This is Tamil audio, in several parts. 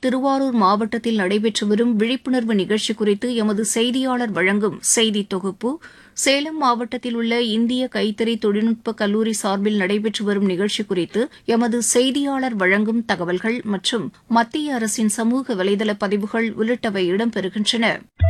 திருவாரூர் மாவட்டத்தில் நடைபெற்று வரும் விழிப்புணர்வு நிகழ்ச்சி குறித்து எமது செய்தியாளர் வழங்கும் செய்தி தொகுப்பு சேலம் மாவட்டத்தில் உள்ள இந்திய கைத்தறி தொழில்நுட்ப கல்லூரி சார்பில் நடைபெற்று வரும் நிகழ்ச்சி குறித்து எமது செய்தியாளர் வழங்கும் தகவல்கள் மற்றும் மத்திய அரசின் சமூக வலைதள பதிவுகள் உள்ளிட்டவை இடம்பெறுகின்றன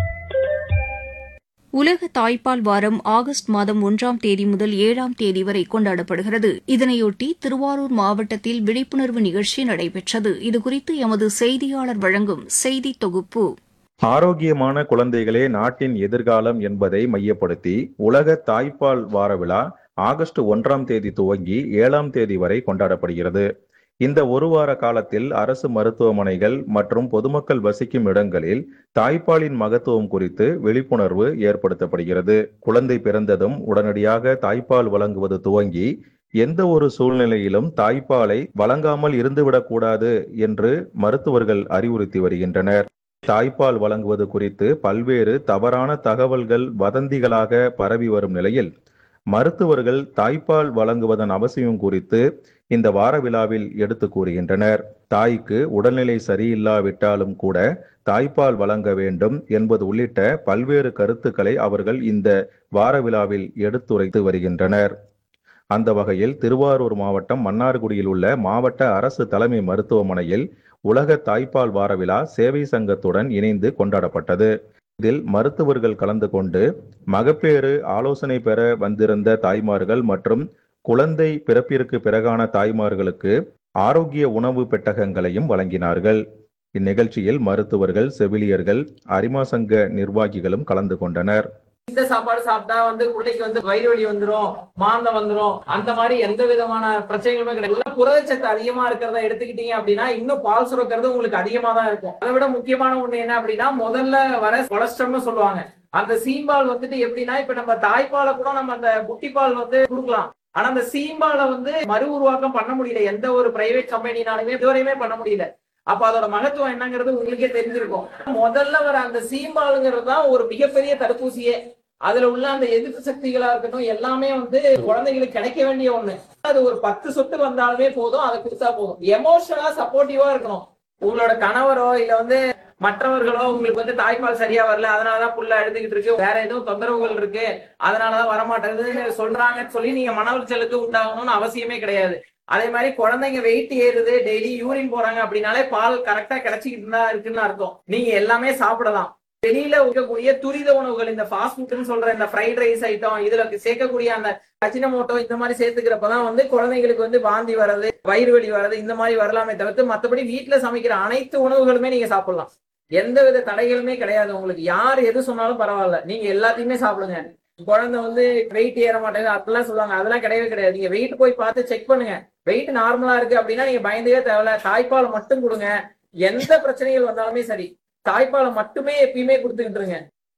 உலக தாய்ப்பால் வாரம் ஆகஸ்ட் மாதம் ஒன்றாம் தேதி முதல் ஏழாம் தேதி வரை கொண்டாடப்படுகிறது இதனையொட்டி திருவாரூர் மாவட்டத்தில் விழிப்புணர்வு நிகழ்ச்சி நடைபெற்றது இதுகுறித்து எமது செய்தியாளர் வழங்கும் செய்தி தொகுப்பு ஆரோக்கியமான குழந்தைகளே நாட்டின் எதிர்காலம் என்பதை மையப்படுத்தி உலக தாய்ப்பால் வார விழா ஆகஸ்ட் ஒன்றாம் தேதி துவங்கி ஏழாம் தேதி வரை கொண்டாடப்படுகிறது இந்த ஒரு வார காலத்தில் அரசு மருத்துவமனைகள் மற்றும் பொதுமக்கள் வசிக்கும் இடங்களில் தாய்ப்பாலின் மகத்துவம் குறித்து விழிப்புணர்வு ஏற்படுத்தப்படுகிறது குழந்தை பிறந்ததும் உடனடியாக தாய்ப்பால் வழங்குவது துவங்கி எந்த ஒரு சூழ்நிலையிலும் தாய்ப்பாலை வழங்காமல் இருந்துவிடக்கூடாது என்று மருத்துவர்கள் அறிவுறுத்தி வருகின்றனர் தாய்ப்பால் வழங்குவது குறித்து பல்வேறு தவறான தகவல்கள் வதந்திகளாக பரவி வரும் நிலையில் மருத்துவர்கள் தாய்ப்பால் வழங்குவதன் அவசியம் குறித்து இந்த வார விழாவில் எடுத்து கூறுகின்றனர் தாய்க்கு உடல்நிலை சரியில்லாவிட்டாலும் கூட தாய்ப்பால் வழங்க வேண்டும் என்பது உள்ளிட்ட பல்வேறு கருத்துக்களை அவர்கள் இந்த வார விழாவில் எடுத்துரைத்து வருகின்றனர் அந்த வகையில் திருவாரூர் மாவட்டம் மன்னார்குடியில் உள்ள மாவட்ட அரசு தலைமை மருத்துவமனையில் உலக தாய்ப்பால் வார விழா சேவை சங்கத்துடன் இணைந்து கொண்டாடப்பட்டது இதில் மருத்துவர்கள் கலந்து கொண்டு மகப்பேறு ஆலோசனை பெற வந்திருந்த தாய்மார்கள் மற்றும் குழந்தை பிறப்பிற்கு பிறகான தாய்மார்களுக்கு ஆரோக்கிய உணவு பெட்டகங்களையும் வழங்கினார்கள் இந்நிகழ்ச்சியில் மருத்துவர்கள் செவிலியர்கள் அரிமா சங்க நிர்வாகிகளும் கலந்து கொண்டனர் இந்த சாப்பாடு சாப்பிட்டா வந்து பிள்ளைக்கு வந்து வயிறு வலி வந்துரும் மாந்தம் வந்துரும் அந்த மாதிரி எந்த விதமான பிரச்சனைகளுமே கிடையாது எல்லாம் புரதச்சத்து அதிகமா இருக்கிறத எடுத்துக்கிட்டீங்க அப்படின்னா இன்னும் பால் சுரக்கிறது உங்களுக்கு அதிகமா தான் இருக்கும் அதை விட முக்கியமான ஒண்ணு என்ன அப்படின்னா முதல்ல வர கொலஸ்ட்ரம்னு சொல்லுவாங்க அந்த சீம்பால் வந்துட்டு எப்படின்னா இப்ப நம்ம தாய்ப்பாலை கூட நம்ம அந்த குட்டிப்பால் வந்து கொடுக்கலாம் ஆனா அந்த சீம்பாலை வந்து மறு உருவாக்கம் பண்ண முடியல எந்த ஒரு பிரைவேட் கம்பெனினாலுமே இதுவரையுமே பண்ண முடியல அப்ப அதோட மகத்துவம் என்னங்கிறது உங்களுக்கே தெரிஞ்சிருக்கும் முதல்ல வர அந்த சீம்பாலுங்கிறது தான் ஒரு மிகப்பெரிய தடுப்பூசியே அதுல உள்ள அந்த எதிர்ப்பு சக்திகளா இருக்கட்டும் எல்லாமே வந்து குழந்தைகளுக்கு கிடைக்க வேண்டிய ஒண்ணு அது ஒரு பத்து சொட்டு வந்தாலுமே போதும் அதை கொடுத்தா போதும் எமோஷனலா சப்போர்ட்டிவா இருக்கணும் உங்களோட கணவரோ இல்ல வந்து மற்றவர்களோ உங்களுக்கு வந்து தாய்ப்பால் சரியா வரல அதனாலதான் புள்ள அழுதுகிட்டு இருக்கு வேற எதுவும் தொந்தரவுகள் இருக்கு அதனாலதான் வரமாட்டேங்குதுன்னு சொல்றாங்கன்னு சொல்லி நீங்க மன உளைச்சலுக்கு உண்டாகணும்னு அவசியமே கிடையாது அதே மாதிரி குழந்தைங்க வெயிட் ஏறுது டெய்லி யூரின் போறாங்க அப்படின்னாலே பால் கரெக்டா கிடைச்சிக்கிட்டு தான் இருக்குன்னு அர்த்தம் நீங்க எல்லாமே சாப்பிடலாம் வெளியில இருக்கக்கூடிய துரித உணவுகள் இந்த ஃபாஸ்ட் ஃபுட்னு சொல்ற இந்த ஃப்ரைட் ரைஸ் ஐட்டம் இதுல சேர்க்கக்கூடிய அந்த அஜினமோட்டோ இந்த மாதிரி சேர்த்துக்கிறப்பதான் வந்து குழந்தைங்களுக்கு வந்து வாந்தி வர்றது வயிறு வலி வர்றது இந்த மாதிரி வரலாமே தவிர்த்து மத்தபடி வீட்டுல சமைக்கிற அனைத்து உணவுகளுமே நீங்க சாப்பிடலாம் எந்த வித தடைகளுமே கிடையாது உங்களுக்கு யார் எது சொன்னாலும் பரவாயில்ல நீங்க எல்லாத்தையுமே சாப்பிடுங்க குழந்தை வந்து வெயிட் ஏற மாட்டேங்குது அப்படிலாம் சொல்லுவாங்க அதெல்லாம் கிடையவே கிடையாது நீங்க வெயிட் போய் பார்த்து செக் பண்ணுங்க வெயிட் நார்மலா இருக்கு அப்படின்னா நீங்க பயந்தே தேவையில்ல தாய்ப்பாலை மட்டும் கொடுங்க எந்த பிரச்சனைகள் வந்தாலுமே சரி தாய்ப்பாலை மட்டுமே எப்பயுமே கொடுத்துக்கிட்டு இருங்க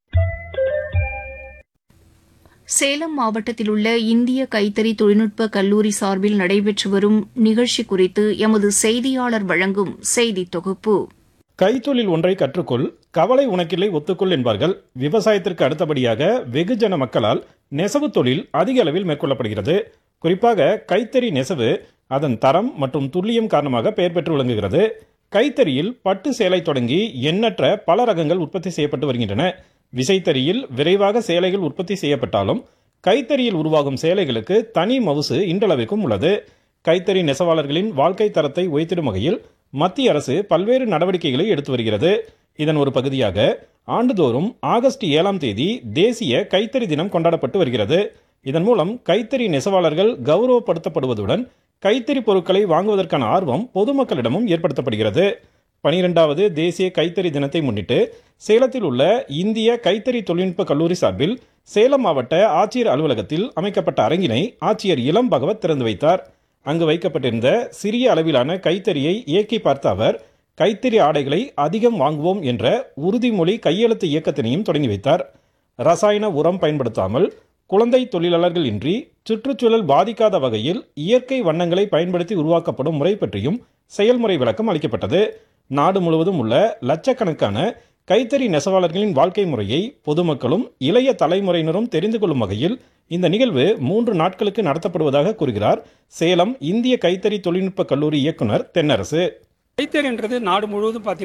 சேலம் மாவட்டத்தில் உள்ள இந்திய கைத்தறி தொழில்நுட்ப கல்லூரி சார்பில் நடைபெற்று வரும் நிகழ்ச்சி குறித்து எமது செய்தியாளர் வழங்கும் செய்தி தொகுப்பு கைத்தொழில் ஒன்றை கற்றுக்கொள் கவலை உனக்கில்லை ஒத்துக்கொள் என்பார்கள் விவசாயத்திற்கு அடுத்தபடியாக வெகுஜன மக்களால் நெசவு தொழில் அதிக அளவில் மேற்கொள்ளப்படுகிறது குறிப்பாக கைத்தறி நெசவு அதன் தரம் மற்றும் துல்லியம் காரணமாக பெயர் பெற்று விளங்குகிறது கைத்தறியில் பட்டு சேலை தொடங்கி எண்ணற்ற பல ரகங்கள் உற்பத்தி செய்யப்பட்டு வருகின்றன விசைத்தறியில் விரைவாக சேலைகள் உற்பத்தி செய்யப்பட்டாலும் கைத்தறியில் உருவாகும் சேலைகளுக்கு தனி மவுசு இன்றளவிற்கும் உள்ளது கைத்தறி நெசவாளர்களின் வாழ்க்கை தரத்தை உயர்த்திடும் வகையில் மத்திய அரசு பல்வேறு நடவடிக்கைகளை எடுத்து வருகிறது இதன் ஒரு பகுதியாக ஆண்டுதோறும் ஆகஸ்ட் ஏழாம் தேதி தேசிய கைத்தறி தினம் கொண்டாடப்பட்டு வருகிறது இதன் மூலம் கைத்தறி நெசவாளர்கள் கௌரவப்படுத்தப்படுவதுடன் கைத்தறி பொருட்களை வாங்குவதற்கான ஆர்வம் பொதுமக்களிடமும் ஏற்படுத்தப்படுகிறது பனிரெண்டாவது தேசிய கைத்தறி தினத்தை முன்னிட்டு சேலத்தில் உள்ள இந்திய கைத்தறி தொழில்நுட்ப கல்லூரி சார்பில் சேலம் மாவட்ட ஆட்சியர் அலுவலகத்தில் அமைக்கப்பட்ட அரங்கினை ஆட்சியர் இளம் பகவத் திறந்து வைத்தார் அங்கு வைக்கப்பட்டிருந்த சிறிய அளவிலான கைத்தறியை இயக்கி பார்த்த அவர் கைத்தறி ஆடைகளை அதிகம் வாங்குவோம் என்ற உறுதிமொழி கையெழுத்து இயக்கத்தினையும் தொடங்கி வைத்தார் ரசாயன உரம் பயன்படுத்தாமல் குழந்தை தொழிலாளர்கள் இன்றி சுற்றுச்சூழல் பாதிக்காத வகையில் இயற்கை வண்ணங்களை பயன்படுத்தி உருவாக்கப்படும் முறை பற்றியும் செயல்முறை விளக்கம் அளிக்கப்பட்டது நாடு முழுவதும் உள்ள லட்சக்கணக்கான கைத்தறி நெசவாளர்களின் வாழ்க்கை முறையை பொதுமக்களும் இளைய தலைமுறையினரும் தெரிந்து கொள்ளும் வகையில் இந்த நிகழ்வு மூன்று நாட்களுக்கு நடத்தப்படுவதாக கூறுகிறார் சேலம் இந்திய கைத்தறி தொழில்நுட்ப கல்லூரி இயக்குனர் தென்னரசு கைத்தறின்றது நாடு முழுவதும் பார்த்தீங்கன்னா